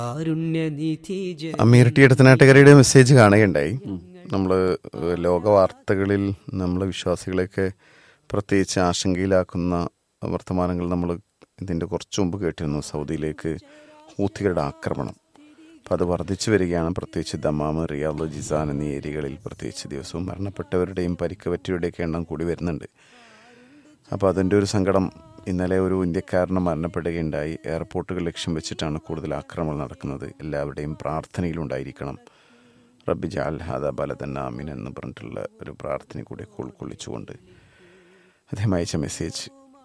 കാരുണ്യനിധി അമീർ T എടുത്തനാട്ടുകാരിയുടെ message കാണുകയുണ്ടായി നമ്മൾ ലോക വാർത്തകളിൽ നമ്മളെ വിശ്വാസികളെയൊക്കെ പ്രത്യേകിച്ച് ആശങ്കയിലാക്കുന്ന വർത്തമാനങ്ങൾ നമ്മൾ ഇതിൻ്റെ കുറച്ച് മുമ്പ് കേട്ടിരുന്നു സൗദിയിലേക്ക് ഹൂത്തികളുടെ ആക്രമണം അപ്പോൾ അത് വർദ്ധിച്ചു വരികയാണ് പ്രത്യേകിച്ച് ദമാമ് റിയാദ് ജിസാൻ എന്നീ ഏരിയകളിൽ പ്രത്യേകിച്ച് ദിവസവും മരണപ്പെട്ടവരുടെയും പരിക്ക് പറ്റിയവരുടെയൊക്കെ എണ്ണം കൂടി വരുന്നുണ്ട് അപ്പോൾ അതിൻ്റെ ഒരു സങ്കടം ഇന്നലെ ഒരു ഇന്ത്യക്കാരന് മരണപ്പെടുകയുണ്ടായി എയർപോർട്ടുകൾ ലക്ഷ്യം വെച്ചിട്ടാണ് കൂടുതൽ ആക്രമണം നടക്കുന്നത് എല്ലാവരുടെയും പ്രാർത്ഥനയിലുണ്ടായിരിക്കണം റബ്ബി ജാൽ ഹാദ ബലതൻ ആമീൻ എന്ന് പറഞ്ഞിട്ടുള്ള ഒരു പ്രാർത്ഥന കൂടി ഉൾക്കൊള്ളിച്ചുകൊണ്ട് അദ്ദേഹം അയച്ച മെസ്സേജ്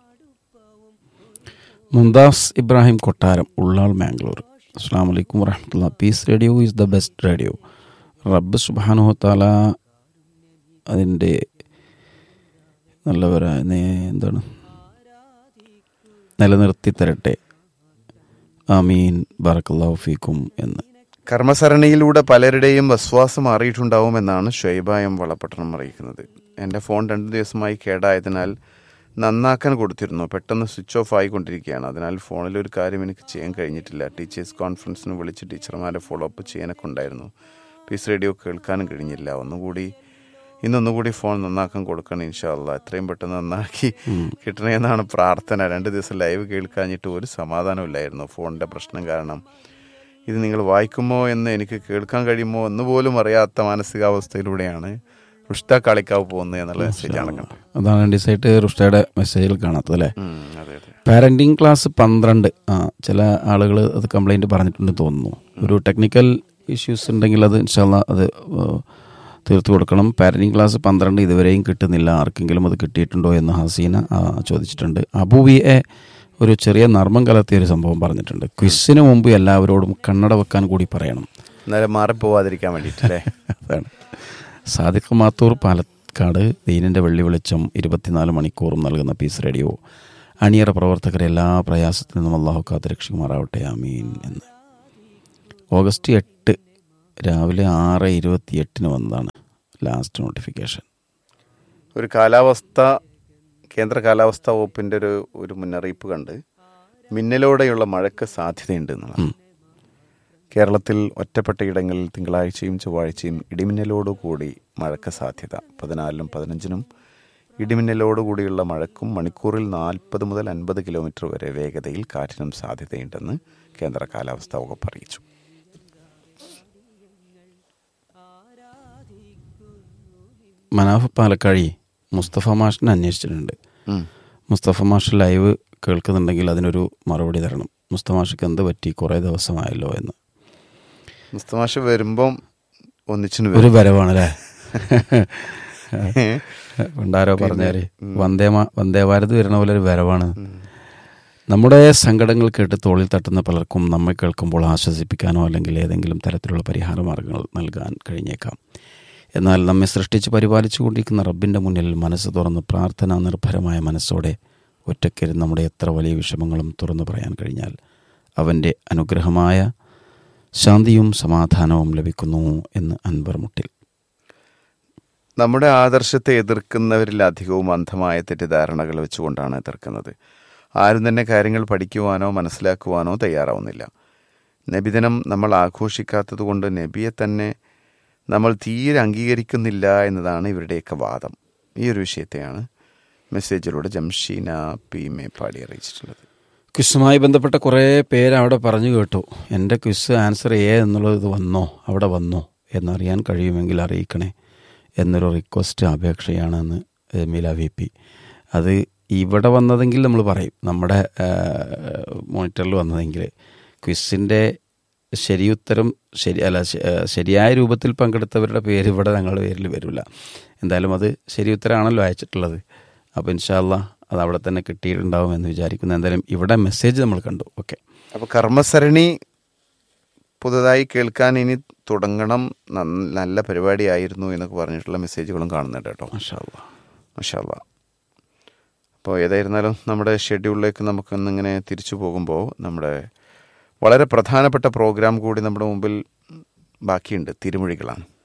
മുംതാസ് ഇബ്രാഹിം കൊട്ടാരം ഉള്ളാൾ മാംഗ്ലൂർ അസ്സാം വലൈക്കും വറഹമത്തുള്ള peace radio is the best radio റബ്ബ് സുബാനുഹു താല അതിൻ്റെ നല്ലവരായ നേ- എന്താണ് നിലനിർത്തി തരട്ടെ ആമീൻ ബറക്കല്ലാഹു ഫീക്കും എന്ന് കർമ്മസരണിയിലൂടെ പലരുടെയും വസ്വാസം മാറിയിട്ടുണ്ടാവുമെന്നാണ് ഷൊയ്ബ എം വളപട്ടണം അറിയിക്കുന്നത് എൻ്റെ ഫോൺ രണ്ട് ദിവസമായി കേടായതിനാൽ നന്നാക്കാൻ കൊടുത്തിരുന്നു പെട്ടെന്ന് സ്വിച്ച് ഓഫ് ആയിക്കൊണ്ടിരിക്കുകയാണ് അതിനാൽ ഫോണിൽ ഒരു കാര്യം എനിക്ക് ചെയ്യാൻ കഴിഞ്ഞിട്ടില്ല ടീച്ചേഴ്സ് കോൺഫറൻസിന് വിളിച്ച് ടീച്ചർമാരെ ഫോളോ അപ്പ് ചെയ്യാനൊക്കെ ഉണ്ടായിരുന്നു പീസ് റേഡിയോ കേൾക്കാനും കഴിഞ്ഞില്ല ഒന്നുകൂടി ഇന്നൊന്നുകൂടി ഫോൺ നന്നാക്കാൻ കൊടുക്കണം ഇൻഷാല്ല എത്രയും പെട്ടെന്ന് നന്നാക്കി കിട്ടണമെന്നാണ് പ്രാർത്ഥന രണ്ട് ദിവസം ലൈവ് കേൾക്കാഞ്ഞിട്ട് ഒരു സമാധാനമില്ലായിരുന്നു ഫോണിൻ്റെ പ്രശ്നം കാരണം ഇത് നിങ്ങൾ വായിക്കുമോ എന്ന് എനിക്ക് കേൾക്കാൻ കഴിയുമോ എന്ന് പോലും അറിയാത്ത മാനസികാവസ്ഥയിലൂടെയാണ് റുഷ്ട കളിക്കാവ് പോകുന്നത് എന്നുള്ള മെസ്സേജാണ് കണ്ടത് അതാണ് ഡിസൈറ്റ് റുഷ്ടയുടെ മെസ്സേജിൽ കാണാത്തത് അല്ലേ ഉം, അതെ അതെ പാരൻറ്റിങ് ക്ലാസ് പന്ത്രണ്ട് ആ ചില ആളുകൾ അത് കംപ്ലൈൻറ്റ് പറഞ്ഞിട്ടുണ്ടെന്ന് തോന്നുന്നു ഒരു ടെക്നിക്കൽ ഇഷ്യൂസ് ഉണ്ടെങ്കിൽ അത് ഇൻഷാല്ല അത് ഏഹ്, തീർത്തു കൊടുക്കണം പാരൻറ്റിങ് ക്ലാസ് പന്ത്രണ്ട് ഇതുവരെയും കിട്ടുന്നില്ല ആർക്കെങ്കിലും അത് കിട്ടിയിട്ടുണ്ടോ എന്ന് ഹസീന ആ, ചോദിച്ചിട്ടുണ്ട് അബുവിയെ ഒരു ചെറിയ നർമ്മം കലർത്തിയ ഒരു സംഭവം പറഞ്ഞിട്ടുണ്ട് ക്വിസിന് മുമ്പ് എല്ലാവരോടും കണ്ണട വെക്കാൻ കൂടി പറയണം എന്നാലും മാറിപ്പോവാതിരിക്കാൻ വേണ്ടിയിട്ടല്ലേ അതാണ് സാദിഖ് മാത്തൂർ പാലക്കാട് ദീനിൻ്റെ വെള്ളി വെളിച്ചം ഇരുപത്തിനാല് മണിക്കൂറും നൽകുന്ന പീസ് റേഡിയോ അണിയറ പ്രവർത്തകരെ എല്ലാ പ്രയാസത്തിൽ നിന്നും അള്ളാഹു കാത്തുരക്ഷിക്കുമാറാവട്ടെ ആമീൻ എന്ന് ഓഗസ്റ്റ് എട്ട് രാവിലെ ആറ് ഇരുപത്തി എട്ടിന് വന്നതാണ് ലാസ്റ്റ് നോട്ടിഫിക്കേഷൻ ഒരു കാലാവസ്ഥ കേന്ദ്ര കാലാവസ്ഥാ വകുപ്പിൻ്റെ ഒരു ഒരു മുന്നറിയിപ്പ് കണ്ട് മിന്നലോടെയുള്ള മഴയ്ക്ക് സാധ്യതയുണ്ട് എന്നുള്ളത് കേരളത്തിൽ ഒറ്റപ്പെട്ട ഇടങ്ങളിൽ തിങ്കളാഴ്ചയും ചൊവ്വാഴ്ചയും ഇടിമിന്നലോടുകൂടി മഴയ്ക്ക് സാധ്യത പതിനാലിനും പതിനഞ്ചിനും ഇടിമിന്നലോടുകൂടിയുള്ള മഴക്കും മണിക്കൂറിൽ നാൽപ്പത് മുതൽ അൻപത് കിലോമീറ്റർ വരെ വേഗതയിൽ കാറ്റിനും സാധ്യതയുണ്ടെന്ന് കേന്ദ്ര കാലാവസ്ഥാ വകുപ്പ് അറിയിച്ചു മനാഫ് പാലക്കാഴി മുസ്തഫ മാഷിനെ അന്വേഷിച്ചിട്ടുണ്ട് ഉം. മുസ്തഫ മാഷ് ലൈവ് കേൾക്കുന്നുണ്ടെങ്കിൽ അതിനൊരു മറുപടി തരണം മുസ്തഫ മാഷിക്ക് എന്ത് പറ്റി കുറേ ദിവസമായല്ലോ എന്ന് മുസ്തമാഷ് വരുമ്പം ഒന്നിച്ചിന് ഒരു വരും വരവാണല്ലേ പണ്ടാരോ പറഞ്ഞാല് വന്ദേ മാ- വന്ദേ ഭാരത് വരുന്ന പോലെ ഒരു വരവാണ് നമ്മുടെ സങ്കടങ്ങൾ കേട്ട് തോളിൽ തട്ടുന്ന പലർക്കും നമ്മെ കേൾക്കുമ്പോൾ ആശ്വസിപ്പിക്കാനോ അല്ലെങ്കിൽ ഏതെങ്കിലും തരത്തിലുള്ള പരിഹാര മാർഗങ്ങൾ നൽകാൻ കഴിഞ്ഞേക്കാം എന്നാൽ നമ്മെ സൃഷ്ടിച്ച് പരിപാലിച്ചു കൊണ്ടിരിക്കുന്ന റബ്ബിൻ്റെ മുന്നിൽ മനസ്സ് തുറന്ന് പ്രാർത്ഥന നിർഭരമായ മനസ്സോടെ ഒറ്റയ്ക്കിരുന്ന് നമ്മുടെ എത്ര വലിയ വിഷമങ്ങളും തുറന്നു പറയാൻ കഴിഞ്ഞാൽ അവൻ്റെ അനുഗ്രഹമായ ശാന്തിയും സമാധാനവും ലഭിക്കുന്നു എന്ന് അൻവർ മുട്ടിൽ നമ്മുടെ ആദർശത്തെ എതിർക്കുന്നവരിൽ അധികവും അന്ധമായ തെറ്റിദ്ധാരണകൾ വെച്ചുകൊണ്ടാണ് എതിർക്കുന്നത് ആരും തന്നെ കാര്യങ്ങൾ പഠിക്കുവാനോ മനസ്സിലാക്കുവാനോ തയ്യാറാവുന്നില്ല നബിദിനം നമ്മൾ ആഘോഷിക്കാത്തത് കൊണ്ട് നബിയെ തന്നെ നമ്മൾ തീരെ അംഗീകരിക്കുന്നില്ല എന്നതാണ് ഇവരുടെയൊക്കെ വാദം ഈ ഒരു വിഷയത്തെയാണ് മെസ്സേജിലൂടെ ജംഷീന പി മേപ്പാടി അറിയിച്ചിട്ടുള്ളത് ക്വിസുമായി ബന്ധപ്പെട്ട കുറേ പേര് അവിടെ പറഞ്ഞു കേട്ടു എൻ്റെ ക്വിസ് ആൻസർ എ എന്നുള്ളത് ഇത് വന്നോ അവിടെ വന്നോ എന്നറിയാൻ കഴിയുമെങ്കിൽ അറിയിക്കണേ എന്നൊരു റിക്വസ്റ്റ് അപേക്ഷയാണെന്ന് മീല വി പി അത് ഇവിടെ വന്നതെങ്കിൽ നമ്മൾ പറയും നമ്മുടെ മോണിറ്ററിൽ വന്നതെങ്കിൽ ക്വിസിൻ്റെ ശരിയുത്തരം ശരി അല്ല ശ- ആ, ശരിയായ രൂപത്തിൽ പങ്കെടുത്തവരുടെ പേര് ഇവിടെ ഞങ്ങളുടെ പേരിൽ വരില്ല എന്തായാലും അത് ശരിയുത്തരമാണല്ലോ അയച്ചിട്ടുള്ളത് അപ്പോൾ ഇൻഷാല്ല അത് അവിടെ തന്നെ കിട്ടിയിട്ടുണ്ടാവും എന്ന് വിചാരിക്കുന്നു എന്തായാലും ഇവിടെ മെസ്സേജ് നമ്മൾ കണ്ടു ഓക്കെ അപ്പോൾ കർമ്മസരണി പുതുതായി കേൾക്കാൻ ഇനി തുടങ്ങണം നന്ന- നല്ല പരിപാടിയായിരുന്നു എന്നൊക്കെ പറഞ്ഞിട്ടുള്ള മെസ്സേജുകളും കാണുന്നുണ്ട് കേട്ടോ മാഷാല്ല മഷാല്ല അപ്പോൾ ഏതായിരുന്നാലും നമ്മുടെ ഷെഡ്യൂളിലേക്ക് നമുക്കൊന്നിങ്ങനെ തിരിച്ചു പോകുമ്പോൾ നമ്മുടെ വളരെ പ്രധാനപ്പെട്ട പ്രോഗ്രാം കൂടി നമ്മുടെ മുമ്പിൽ ബാക്കിയുണ്ട് തിരുമൊഴികളാണ്